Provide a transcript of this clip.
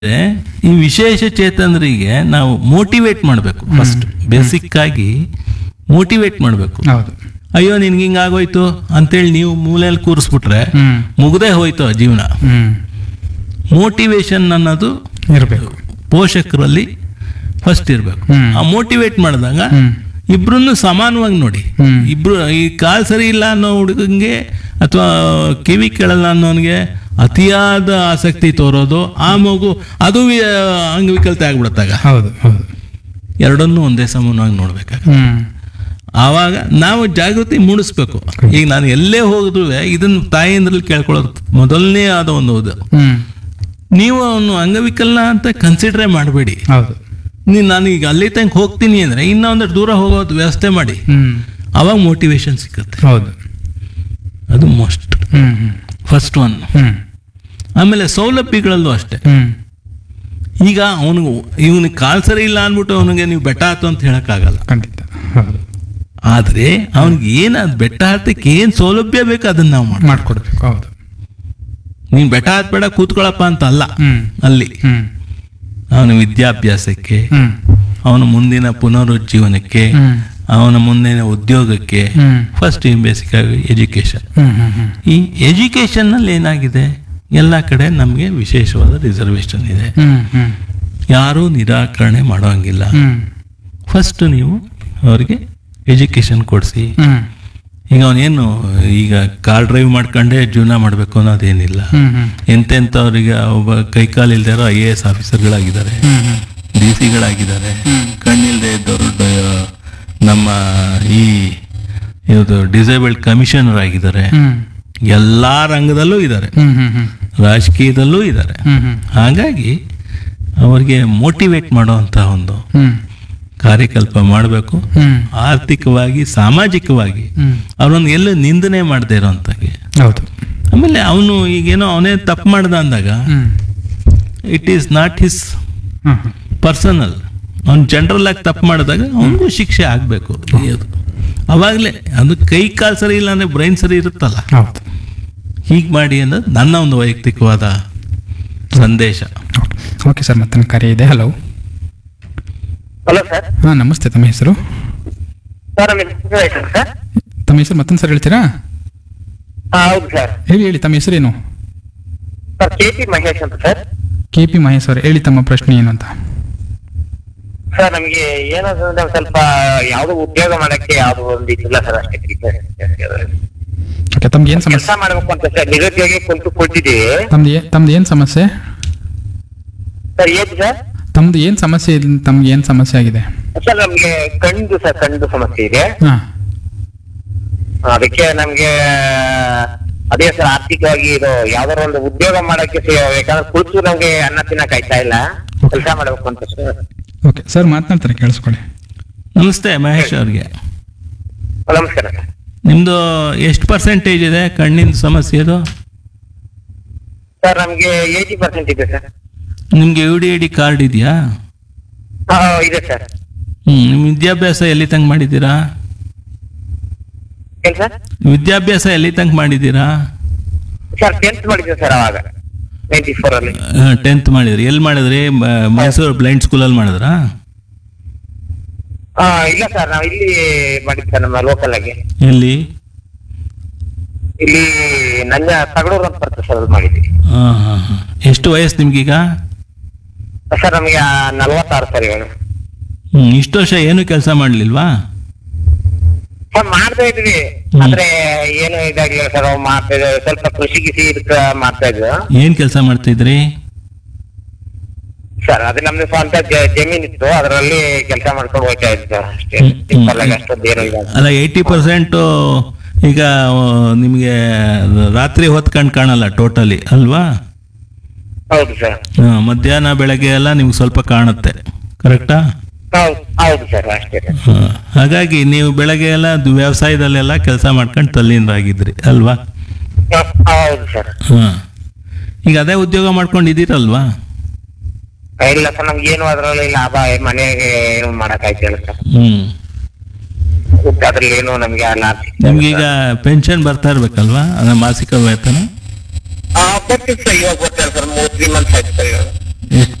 ಈ ವಿಶೇಷ ಚೇತನರಿಗೆ ನಾವು ಮೋಟಿವೇಟ್ ಮಾಡಬೇಕು ಫಸ್ಟ್ ಬೇಸಿಕ್ ಆಗಿ ಮೋಟಿವೇಟ್ ಮಾಡಬೇಕು ಹೌದು ಅಯ್ಯೋ ನಿನ್ಗೆ ಹಿಂಗ್ ಆಗೋಯ್ತು ಅಂತೇಳಿ ನೀವು ಮೂಲೆಯಲ್ಲಿ ಕೂರಿಸ್ಬಿಟ್ರೆ ಹ್ಮ್ ಮುಗ್ದೇ ಹೋಯ್ತು ಆ ಜೀವನ ಹ್ಮ್ ಮೋಟಿವೇಶನ್ ಅನ್ನೋದು ಇರಬೇಕು ಪೋಷಕರಲ್ಲಿ ಫಸ್ಟ್ ಇರಬೇಕು ಹ್ಮ್. ಆ ಮೋಟಿವೇಟ್ ಮಾಡಿದಾಗ ಹ್ಮ್ ಇಬ್ರನ್ನು ಸಮಾನವಾಗಿ ನೋಡಿ ಹ್ಮ್. ಇಬ್ರು ಈ ಕಾಲ್ ಸರಿ ಇಲ್ಲ ಅನ್ನೋ ಹುಡುಗಂಗೆ ಅಥವಾ ಕಿವಿ ಕೇಳಲ್ಲ ಅನ್ನೋನ್ಗೆ ಅತಿಯಾದ ಆಸಕ್ತಿ ತೋರೋದು ಆ ಮಗು ಅದು ವಿ- ಅಂಗವಿಕಲತೆ ಆಗ್ಬಿಡತ್ತಾಗ ಹೌದು ಹೌದು ಎರಡನ್ನೂ ಒಂದೇ ಸಮಾನವಾಗಿ ನೋಡ್ಬೇಕಾಗ ಹ್ಮ್ ಆವಾಗ ನಾವು ಜಾಗೃತಿ ಮೂಡಿಸ್ಬೇಕು ಈಗ ನಾನು ಎಲ್ಲೇ ಹೋಗಿದ್ರು ಇದನ್ನ ತಾಯಿಯಿಂದ್ರಲ್ಲಿ ಕೇಳ್ಕೊಳ್ಳೋದು ಮೊದಲನೇ ಆದ ಒಂದು ಇದು ಹ್ಮ್ ನೀವು ಅವನು ಅಂಗವಿಕಲ ಅಂತ ಕನ್ಸಿಡರೇ ಮಾಡಬೇಡಿ ಹೌದು ನೀನು ನಾನು ಈಗ ಅಲ್ಲಿ ತನಕ ಹೋಗ್ತೀನಿ ಅಂದ್ರೆ ಇನ್ನೂ ಒಂದಷ್ಟು ದೂರ ಹೋಗೋದು ವ್ಯವಸ್ಥೆ ಮಾಡಿ ಹ್ಮ್ ಅವಾಗ ಮೋಟಿವೇಶನ್ ಸಿಕ್ಕುತ್ತೆ ಹೌದು ಅದು most hmm hmm first one hmm ಆಮೇಲೆ ಸೌಲಭ್ಯಗಳಲ್ಲೂ ಅಷ್ಟೇ ಹ್ಮ್ ಈಗ ಅವನಿಗೆ ಇವನಿಗೆ ಕಾಲ್ ಸರಿ ಇಲ್ಲ ಅಂದ್ಬಿಟ್ಟು ಅವನಿಗೆ ನೀವು ಬೆಟ್ಟ ಹತ್ತು ಅಂತ ಹೇಳಕ್ಕಾಗಲ್ಲ ಖಂಡಿತ ಹೌದು ಆದ್ರೆ ಅವನಿಗೆ ಏನು ಅದು ಬೆಟ್ಟ ಹತ್ತಕ್ಕೆ ಏನು ಸೌಲಭ್ಯ ಬೇಕು ಅದನ್ನ ನಾವು ಮಾಡಿ ಮಾಡ್ಕೊಡ್ಬೇಕು ಹೌದು ನೀನು ಬೆಟ್ಟ ಹತ್ಬೇಡ ಕೂತ್ಕೊಳ್ಳಪ್ಪ ಅಂತ ಅಲ್ಲ ಹ್ಮ್ ಅಲ್ಲಿ ಹ್ಮ್ ಅವನ ವಿದ್ಯಾಭ್ಯಾಸಕ್ಕೆ ಹ್ಮ್ ಅವನ ಮುಂದಿನ ಪುನರುಜ್ಜೀವನಕ್ಕೆ ಹ್ಮ್ ಅವನ ಮುಂದಿನ ಉದ್ಯೋಗಕ್ಕೆ ಹ್ಮ್ ಫಸ್ಟ್ ಬೇಸಿಕ್ ಆಗಿ ಎಜುಕೇಶನ್ ಹ್ಮ್ ಹ್ಮ್ ಹ್ಮ್ ಈ ಎಜುಕೇಶನ್ನಲ್ಲಿ ಏನಾಗಿದೆ ಎಲ್ಲ ಕಡೆ ನಮಗೆ ವಿಶೇಷವಾದ ರಿಸರ್ವೇಶನ್ ಇದೆ ಹ್ಮ್ ಹ್ಮ್ ಯಾರೂ ನಿರಾಕರಣೆ ಮಾಡೋಂಗಿಲ್ಲ ಹ್ಮ್ ಫಸ್ಟ್ ನೀವು ಅವರಿಗೆ ಎಜುಕೇಶನ್ ಕೊಡಿಸಿ ಹ್ಮ್ ಈಗ ಅವನೇನು ಈಗ ಕಾರ್ ಡ್ರೈವ್ ಮಾಡ್ಕೊಂಡೇ ಜೀವನ ಮಾಡಬೇಕು ಅನ್ನೋದೇನಿಲ್ಲ ಹ್ಮ್ ಹ್ಮ್ ಎಂತೆಂಥವ್ರಿಗೆ ಒಬ್ಬ ಕೈಕಾಲು ಇಲ್ದಿರೋ ಐ ಎ ಎಸ್ ಆಫೀಸರ್ಗಳಾಗಿದ್ದಾರೆ ಹ್ಮ್ ಹ್ಮ್ ಡಿ ಸಿಗಳಾಗಿದ್ದಾರೆ ಕಣ್ಣಿಲ್ದೆ ದೊಡ್ಡ ನಮ್ಮ ಈ ಇದು ಡಿಸೇಬಲ್ಡ್ ಕಮಿಷನರ್ ಆಗಿದ್ದಾರೆ ಹ್ಮ್ ಎಲ್ಲ ರಂಗದಲ್ಲೂ ಇದ್ದಾರೆ ಹ್ಮ್ ಹ್ಮ್ ಹ್ಮ್ ರಾಜಕೀಯದಲ್ಲೂ ಇದ್ದಾರೆ ಹ್ಮ್ ಹ್ಮ್ ಹಾಗಾಗಿ ಅವರಿಗೆ ಮೋಟಿವೇಟ್ ಮಾಡುವಂಥ ಒಂದು ಹ್ಮ್ ಕಾರ್ಯಕಲ್ಪ ಮಾಡಬೇಕು ಹ್ಮ್ ಆರ್ಥಿಕವಾಗಿ ಸಾಮಾಜಿಕವಾಗಿ ಹ್ಮ್ ಅವನನ್ನು ಎಲ್ಲೂ ನಿಂದನೆ ಮಾಡದೇ ಇರೋಂಥಗೆ ಹೌದು ಆಮೇಲೆ ಅವನು ಈಗೇನೋ ಅವನೇ ತಪ್ಪು ಮಾಡ್ದ ಅಂದಾಗ hmm it is not his hmm hmm personal ಅವ್ನು ಜನರಲ್ ಆಗಿ ತಪ್ಪು ಮಾಡಿದಾಗ ಅವನಿಗೂ ಶಿಕ್ಷೆ ಆಗಬೇಕು ಅದು ಅವಾಗಲೇ ಅದು ಕೈ ಕಾಲು ಸರಿ ಇಲ್ಲ ಅಂದರೆ ಬ್ರೈನ್ ಸರಿ ಇರುತ್ತಲ್ಲ ಹೌದು ಹೀಗೆ ಮಾಡಿ ಅನ್ನೋದು ನನ್ನ ಒಂದು ವೈಯಕ್ತಿಕವಾದ ಸಂದೇಶ ಓಕೆ ಸರ್ ಮತ್ತೆ ಕರೆ ಇದೆ ಹಲೋ ಹಲೋ ಸರ್ ಹಾಂ ನಮಸ್ತೆ ತಮ್ಮ ಹೆಸರು ಸರ್ ನಮ್ಮ ಹೆಸರು ಆಯ್ತು ಸರ್ ತಮ್ಮ ಹೆಸರು ಮತ್ತೊಂದು ಸರ್ ಹೇಳ್ತೀರಾ ಹಾ ಹೌದು ಸರ್ ಹೇಳಿ ಹೇಳಿ ತಮ್ಮ ಹೆಸರೇನು ಸರ್ ಕೆ ಪಿ ಮಹೇಶ್ ಅಂತ ಸರ್ ಕೆ ಪಿ ಮಹೇಶ್ ಅವರು ಹೇಳಿ ತಮ್ಮ ಪ್ರಶ್ನೆ ಏನು ಅಂತ ಸರ್ ನಮಗೆ ಏನಾದ್ರೆ ಸ್ವಲ್ಪ ಯಾವ್ದು ಉದ್ಯೋಗ ಮಾಡಕ್ಕೆ ಯಾವ್ದು ಒಂದು ಇದಿಲ್ಲ ಸರ್ ಅಷ್ಟೇ ಓಕೆ ತಮ್ಗೆ ಏನು ಸಮಸ್ಯೆ ಕೆಲಸ ಮಾಡ್ಬೇಕು ಅಂತ ಸರ್ ನಿರುದ್ಯೋಗಿ ಕುಂತು ಕೊಟ್ಟಿದ್ದೀವಿ ತಮ್ದು ಏ ತಮ್ದು ಏನು ಸಮಸ್ಯೆ ಸರ್ ಏನ್ ಸರ್ ತಮ್ದು ಏನು ಸಮಸ್ಯೆ ಇದೆ ತಮ್ಗೆ ಏನು ಸಮಸ್ಯೆ ಆಗಿದೆ ಸರ್ ನಮ್ಗೆ ಕಣ್ಣು ಸರ್ ಕಣ್ಣು ಸಮಸ್ಯೆ ಇದೆ ಹಾಂ ಅದಕ್ಕೆ ನಮ್ಗೆ ಅದೇ ಸರ್ ಆರ್ಥಿಕವಾಗಿ ಇದು ಯಾವ್ದಾರ ಒಂದು ಉದ್ಯೋಗ ಮಾಡಕ್ಕೆ ಸ- ಯಾಕಂದ್ರೆ ಕುಳಿತು ನಮ್ಗೆ ಅನ್ನ ತಿನ್ನಕ್ ಆಯ್ತಾ ಇಲ್ಲ ಕೆಲಸ ಮಾಡ್ಬೇಕು ಅಂತ ಸರ್ ಓಕೆ ಸರ್ ಮಾತನಾಡ್ತಾರೆ ಕೇಳಿಸ್ಕೊಳ್ಳಿ ನಮಸ್ತೆ ಮಹೇಶ್ ಅವ್ರಿಗೆ ನಮಸ್ಕಾರ ಸರ್ ನಿಮ್ಮದು ಎಷ್ಟು ಪರ್ಸೆಂಟೇಜ್ ಇದೆ ಕಣ್ಣಿನ ಸಮಸ್ಯೆದು ಸರ್ ನಮ್ಗೆ ಏಯ್ಟಿ ಪರ್ಸೆಂಟ್ ಇದೆ ಸರ್ ನಿಮಗೆ U D I D card ಇದೆಯಾ ಹಾ ಇದೆ ಸರ್ ಹ್ಞೂ ನಿಮ್ಮ ವಿದ್ಯಾಭ್ಯಾಸ ಎಲ್ಲಿ ತನಕ ಮಾಡಿದ್ದೀರಾ ಏನ್ ಸರ್ ವಿದ್ಯಾಭ್ಯಾಸ ಎಲ್ಲಿ ತನಕ ಮಾಡಿದ್ದೀರಾ ಸರ್ ಟೆಂತ್ ಮಾಡಿದ್ದೆ ಸರ್ ಅವಾಗ ನೈಂಟಿ ಫೋರ್ ಅಲ್ಲಿ ಟೆಂತ್ ಮಾಡಿದ್ರಿ ಎಲ್ಲಿ ಮಾಡಿದ್ರಿ ಮ- ಮೈಸೂರು ಬ್ಲೈಂಡ್ ಸ್ಕೂಲಲ್ಲಿ ಮಾಡಿದ್ರಾ ಆ, ಇಲ್ಲ ಸರ್ ನಾವು ಇಲ್ಲಿ ಮಾಡಿದ್ದೆ ಸರ್ ನಮ್ಮ ಲೋಕಲ್ ಆಗಿ ಎಲ್ಲಿ ಇಲ್ಲಿ ನನ್ನ ತಗಡೂರು ಅಂತ ಬರ್ತದೆ ಸರ್ ಅಲ್ಲಿ ಮಾಡಿದ್ವಿ ಹಾಂ ಹಾಂ ಹಾಂ ಎಷ್ಟು ವಯಸ್ಸು ನಿಮ್ಗೀಗ ಸರ್ ನಮಗೆ ನಲ್ವತ್ತಾರು ಸರ್ ಇವಾಗ ಹ್ಞೂ ಇಷ್ಟು ವರ್ಷ ಏನು ಕೆಲಸ ಮಾಡಲಿಲ್ವಾ ಸರ್ ಮಾಡ್ತಾ ಇದ್ವಿ ಹ್ಮ್. ಆದ್ರೆ ಏನು ಇದಾಗಿಲ್ಲ ಸರ್ ಅವು ಮಾಡ್ತಾ ಇದ್ವಿ ಸ್ವಲ್ಪ ಕೃಷಿ ಗಿಸಿ ಇದಕ್ಕ ಮಾಡ್ತಾ ಇದ್ವಿ ಏನು ಕೆಲಸ ಮಾಡ್ತಿದ್ರಿ ಸರ್ ಅದು ನಮ್ದು ಸ್ವಂತ ಜ- ಜಮೀನ್ ಇತ್ತು ಅದರಲ್ಲಿ ಕೆಲಸ ಮಾಡ್ಕೊಂಡು ಹೋಗ್ತಾ ಇದ್ವಿ ಸರ್ ಅಷ್ಟೇ ಹ್ಮ್, ಹ್ಮ್, ಸಿಂಪಲ್ ಆಗಿ ಅಷ್ಟೊಂದು ಏನು ಇಲ್ಲ ಅಲ್ಲ ಏಯ್ಟಿ ಪರ್ಸೆಂಟು ಈಗ ನಿಮಗೆ ರಾತ್ರಿ ಹೊತ್ತು ಕಣ್ ಕಾಣಲ್ಲ ಟೋಟಲಿ ಅಲ್ವಾ ಹೌದು ಸರ್ ಹಾ, ಮಧ್ಯಾಹ್ನ ಬೆಳಗ್ಗೆ ಎಲ್ಲ ನಿಮ್ಗೆ ಸ್ವಲ್ಪ ಕಾಣುತ್ತೆ ಕರೆಕ್ಟಾ ಹೌದು ಹೌದು ಸರ್ ಅಷ್ಟೇ ಸರ್ ಹಾ. ಹಾಗಾಗಿ ನೀವು ಬೆಳಗ್ಗೆ ಎಲ್ಲ ದು- ವ್ಯವಸಾಯದಲ್ಲೆಲ್ಲ ಕೆಲಸ ಮಾಡ್ಕೊಂಡು ತಲ್ಲಿಂದಾಗಿದ್ರಿ ಅಲ್ವಾ ಹ- ಹೌದು ಸರ್ ಹಾಂ ಈಗ ಅದೇ ಉದ್ಯೋಗ ಮಾಡ್ಕೊಂಡಿದ್ದೀರಲ್ವಾ ಇಲ್ಲ ಸರ್ ನಮ್ಗೆ ಏನು ಅದರಲ್ಲಿ ಲಾಭ ಮನೆಗೆ ಏನು ಮಾಡಕ್ ಆಯ್ತಿಲ್ಲ ಸರ್ ಹ್ಞೂ ಅದ್ರಲ್ಲಿ ಏನು ನಮ್ಗೆ ಲಾಭ ಸಿಗ್ತಾ ಇಲ್ಲ ನಿಮ್ಗೀಗ ಪೆನ್ಷನ್ ಬರ್ತಾ ಇರ್ಬೇಕಲ್ವಾ ಅಂದ್ರೆ ಮಾಸಿಕ ವೇತನ ಆ, ಬರ್ತೀವಿ ಸರ್ ಇವಾಗ ಬರ್ತಾರೆ ಸರ್ ಮೂರ್ ತ್ರೀ ಮಂತ್ಸ್ ಆಯ್ತು ಸರ್ ಇವಾಗ